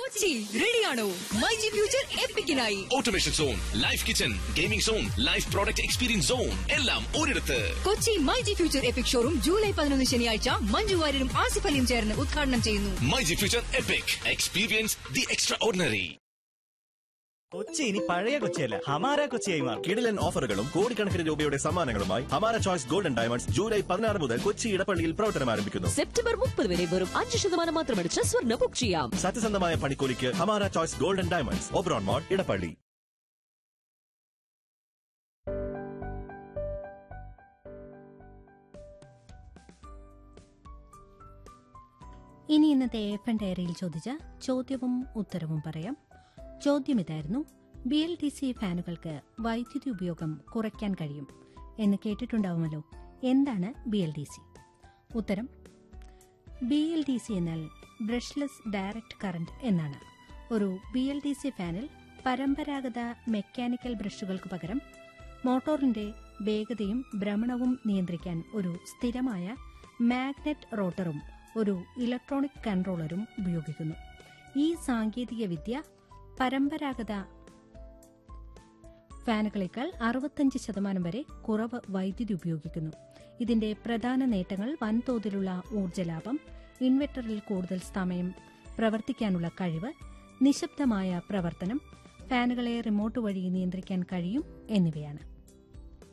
കൊച്ചി റെഡിയാണോ myG future എപ്പിക്കിനായി automation zone life kitchen gaming zone life product experience zone എല്ലാം ഒരിടത്ത് Kochi myG future epic showroom July പതിനൊന്ന് ശനിയാഴ്ച മഞ്ജു വാര്യരും ആസിഫ് അലിയും ചേർന്ന് ഉദ്ഘാടനം ചെയ്യുന്നു myG future epic experience the extraordinary Kochi ഇനി പഴയ കൊച്ചിയല്ല ഹമാര കൊച്ചിയായി മാറും കിടിലൻ ഓഫറുകളും കോടിക്കണക്കിന് രൂപയുടെ സമ്മാനങ്ങളുമായി ഹമാര ചോയ്സ് ഗോൾഡൻ ഡയമണ്ട്സ് ജൂലൈ പതിനാറ് മുതൽ കൊച്ചി ഇടപ്പള്ളിയിൽ പ്രവർത്തനം ആരംഭിക്കുന്നു സെപ്റ്റംബർ മുപ്പത് വരെ വെറും അഞ്ച് ശതമാനം മാത്രമടിച്ച് സ്വർണ്ണ ബുക്ക് ചെയ്യാം സത്യസന്ധമായ പണിക്കൂലിക്ക് Hamara choice golden diamonds Oberon mall Edappally ഇനി ഇന്നത്തെ എഫ് എൻ ഡയറിയിൽ ചോദിച്ച ചോദ്യവും ഉത്തരവും പറയാം ചോദ്യം ഇതായിരുന്നു ബി എൽ ടി സി ഫാനുകൾക്ക് വൈദ്യുതി ഉപയോഗം കുറയ്ക്കാൻ കഴിയും എന്ന് കേട്ടിട്ടുണ്ടാവുമല്ലോ എന്താണ് ബി എൽ ഡി സി ഉത്തരം ബി എൽ ഡി സി എന്നാൽ ബ്രഷ്ലെസ് ഡയറക്റ്റ് കറന്റ് എന്നാണ് ഒരു ബി എൽ ഡി സി ഫാനിൽ പരമ്പരാഗത മെക്കാനിക്കൽ ബ്രഷുകൾക്ക് പകരം മോട്ടോറിന്റെ വേഗതയും ഭ്രമണവും നിയന്ത്രിക്കാൻ ഒരു സ്ഥിരമായ മാഗ്നറ്റ് റോട്ടറും ഒരു ഇലക്ട്രോണിക് കൺട്രോളറും ഉപയോഗിക്കുന്നു ഈ സാങ്കേതിക വിദ്യ പരമ്പരാഗത ഫാനുകളേക്കാൾ അറുപത്തഞ്ച് ശതമാനം വരെ കുറവ് വൈദ്യുതി ഉപയോഗിക്കുന്നു ഇതിന്റെ പ്രധാന നേട്ടങ്ങൾ വൻതോതിലുള്ള ഊർജ്ജ ലാഭം ഇൻവെർട്ടറിൽ കൂടുതൽ സമയം പ്രവർത്തിക്കാനുള്ള കഴിവ് നിശബ്ദമായ പ്രവർത്തനം ഫാനുകളെ റിമോട്ട് വഴി നിയന്ത്രിക്കാൻ കഴിയും എന്നിവയാണ്